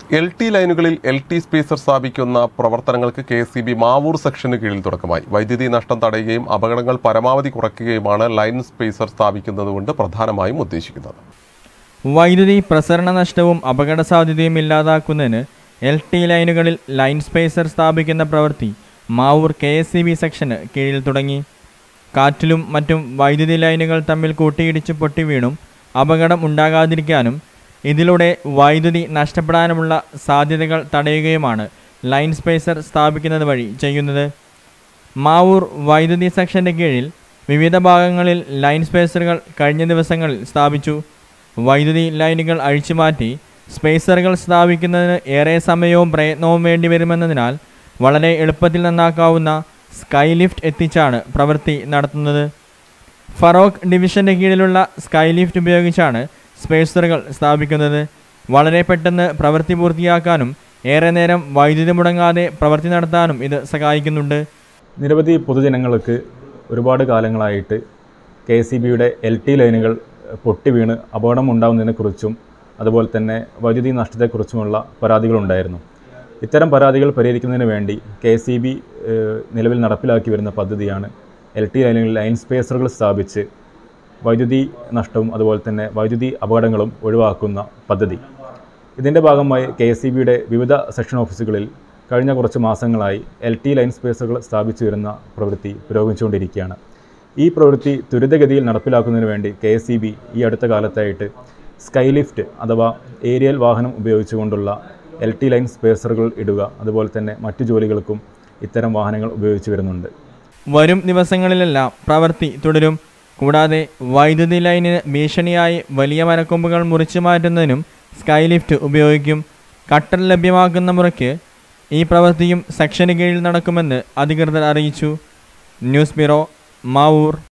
L T ലൈനുകളിൽ L T spacer സ്ഥാപിക്കുന്ന പ്രവർത്തനങ്ങൾക്ക് കെ എസ് ബി മാവൂർ സെക്ഷന് കീഴിൽ തുടക്കമായി വൈദ്യുതി നഷ്ടം തടയുകയും അപകടങ്ങൾ പരമാവധി കുറയ്ക്കുകയുമാണ് ലൈൻ സ്പേസർ സ്ഥാപിക്കുന്നതുകൊണ്ട് പ്രധാനമായും ഉദ്ദേശിക്കുന്നത് വൈദ്യുതി പ്രസരണ നഷ്ടവും അപകട സാധ്യതയും ഇല്ലാതാക്കുന്നതിന് എൽ ടി ലൈനുകളിൽ ലൈൻ സ്പേസർ സ്ഥാപിക്കുന്ന പ്രവൃത്തി Mavoor K S C B സെക്ഷന് കീഴിൽ തുടങ്ങി കാറ്റിലും മറ്റും വൈദ്യുതി ലൈനുകൾ തമ്മിൽ കൂട്ടിയിടിച്ച് പൊട്ടിവീണും അപകടം ഉണ്ടാകാതിരിക്കാനും ഇതിലൂടെ വൈദ്യുതി നഷ്ടപ്പെടാനുമുള്ള സാധ്യതകൾ തടയുകയുമാണ് ലൈൻ സ്പേസർ സ്ഥാപിക്കുന്നത് വഴി ചെയ്യുന്നത് മാവൂർ വൈദ്യുതി സെക്ഷന്റെ കീഴിൽ വിവിധ ഭാഗങ്ങളിൽ ലൈൻ സ്പേസറുകൾ കഴിഞ്ഞ ദിവസങ്ങളിൽ സ്ഥാപിച്ചു വൈദ്യുതി ലൈനുകൾ അഴിച്ചുമാറ്റി സ്പേസറുകൾ സ്ഥാപിക്കുന്നതിന് ഏറെ സമയവും പ്രയത്നവും വേണ്ടി വരുമെന്നതിനാൽ വളരെ എളുപ്പത്തിൽ നന്നാക്കാവുന്ന സ്കൈ ലിഫ്റ്റ് എത്തിച്ചാണ് പ്രവൃത്തി നടത്തുന്നത് ഫറോക്ക് ഡിവിഷന്റെ കീഴിലുള്ള സ്കൈ ലിഫ്റ്റ് ഉപയോഗിച്ചാണ് സ്പേസറുകൾ സ്ഥാപിക്കുന്നത് വളരെ പെട്ടെന്ന് പ്രവൃത്തി പൂർത്തിയാക്കാനും ഏറെ നേരം വൈദ്യുതി മുടങ്ങാതെ പ്രവൃത്തി നടത്താനും ഇത് സഹായിക്കുന്നുണ്ട് നിരവധി പൊതുജനങ്ങൾക്ക് ഒരുപാട് കാലങ്ങളായിട്ട് കെ എസ് സി ബിയുടെ എൽ ടി ലൈനുകൾ പൊട്ടി വീണ് അപകടം ഉണ്ടാകുന്നതിനെക്കുറിച്ചും അതുപോലെ തന്നെ വൈദ്യുതി നഷ്ടത്തെക്കുറിച്ചുമുള്ള പരാതികളുണ്ടായിരുന്നു ഇത്തരം പരാതികൾ പരിഹരിക്കുന്നതിന് വേണ്ടി കെ എസ് സി ബി നിലവിൽ നടപ്പിലാക്കി വരുന്ന പദ്ധതിയാണ് എൽ ടി ലൈനുകളിൽ ലൈൻ സ്പേസറുകൾ സ്ഥാപിച്ച് വൈദ്യുതി നഷ്ടവും അതുപോലെ തന്നെ വൈദ്യുതി അപകടങ്ങളും ഒഴിവാക്കുന്ന പദ്ധതി ഇതിൻ്റെ ഭാഗമായി കെ എസ് സി ബിയുടെ വിവിധ സെക്ഷൻ ഓഫീസുകളിൽ കഴിഞ്ഞ കുറച്ച് മാസങ്ങളായി എൽ ടി ലൈൻ സ്പേസുകൾ സ്ഥാപിച്ചു വരുന്ന പ്രവൃത്തി പുരോഗമിച്ചുകൊണ്ടിരിക്കുകയാണ് ഈ പ്രവൃത്തി ത്വരിതഗതിയിൽ നടപ്പിലാക്കുന്നതിന് വേണ്ടി കെ എസ് സി ബി ഈ അടുത്ത കാലത്തായിട്ട് സ്കൈ ലിഫ്റ്റ് അഥവാ ഏരിയൽ വാഹനം ഉപയോഗിച്ചുകൊണ്ടുള്ള എൽ ടി ലൈൻ സ്പേസറുകൾ ഇടുക അതുപോലെ തന്നെ മറ്റു ജോലികൾക്കും ഇത്തരം വാഹനങ്ങൾ ഉപയോഗിച്ച് വരുന്നുണ്ട് വരും ദിവസങ്ങളിലെല്ലാം പ്രവൃത്തി തുടരും കൂടാതെ വൈദ്യുതി ലൈനിന് ഭീഷണിയായി വലിയ മരക്കൊമ്പുകൾ മുറിച്ചു മാറ്റുന്നതിനും സ്കൈ ലിഫ്റ്റ് ഉപയോഗിക്കും കട്ടർ ലഭ്യമാക്കുന്ന മുറയ്ക്ക് ഈ പ്രവൃത്തിയും സെക്ഷന് കീഴിൽ നടക്കുമെന്ന് അധികൃതർ അറിയിച്ചു ന്യൂസ് ബ്യൂറോ മാവൂർ